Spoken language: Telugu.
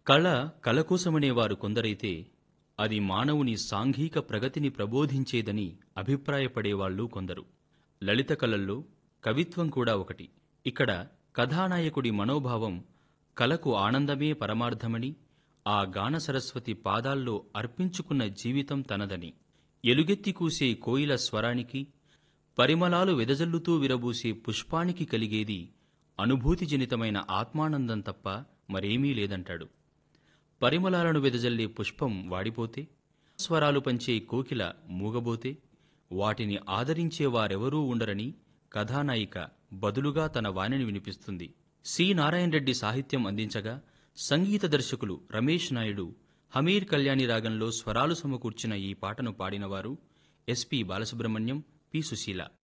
కళ కళ కోసమనేవారు కొందరైతే అది మానవుని సాంఘిక ప్రగతిని ప్రబోధించేదని అభిప్రాయపడేవాళ్ళు కొందరు లలిత కళల్లో కవిత్వం కూడా ఒకటి ఇక్కడ కథానాయకుడి మనోభావం కళకు ఆనందమే పరమార్థమని ఆ గాన సరస్వతి పాదాల్లో అర్పించుకున్న జీవితం తనదని ఎలుగెత్తి కూసే కోయిల స్వరానికి పరిమళాలు వెదజల్లుతూ విరబూసే పుష్పానికి కలిగేది అనుభూతిజనితమైన ఆత్మానందం తప్ప మరేమీ లేదంటాడు పరిమళాలను వెదజల్లే పుష్పం వాడిపోతే స్వరాలు పంచే కోకిల మూగబోతే వాటిని ఆదరించే వారెవరూ ఉండరని కథానాయిక బదులుగా తన వాణిని వినిపిస్తుంది సి నారాయణ రెడ్డి సాహిత్యం అందించగా సంగీత దర్శకులు రమేష్ నాయుడు హమీర్ కళ్యాణి రాగంలో స్వరాలు సమకూర్చిన ఈ పాటను పాడినవారు ఎస్పి బాలసుబ్రహ్మణ్యం పి సుశీల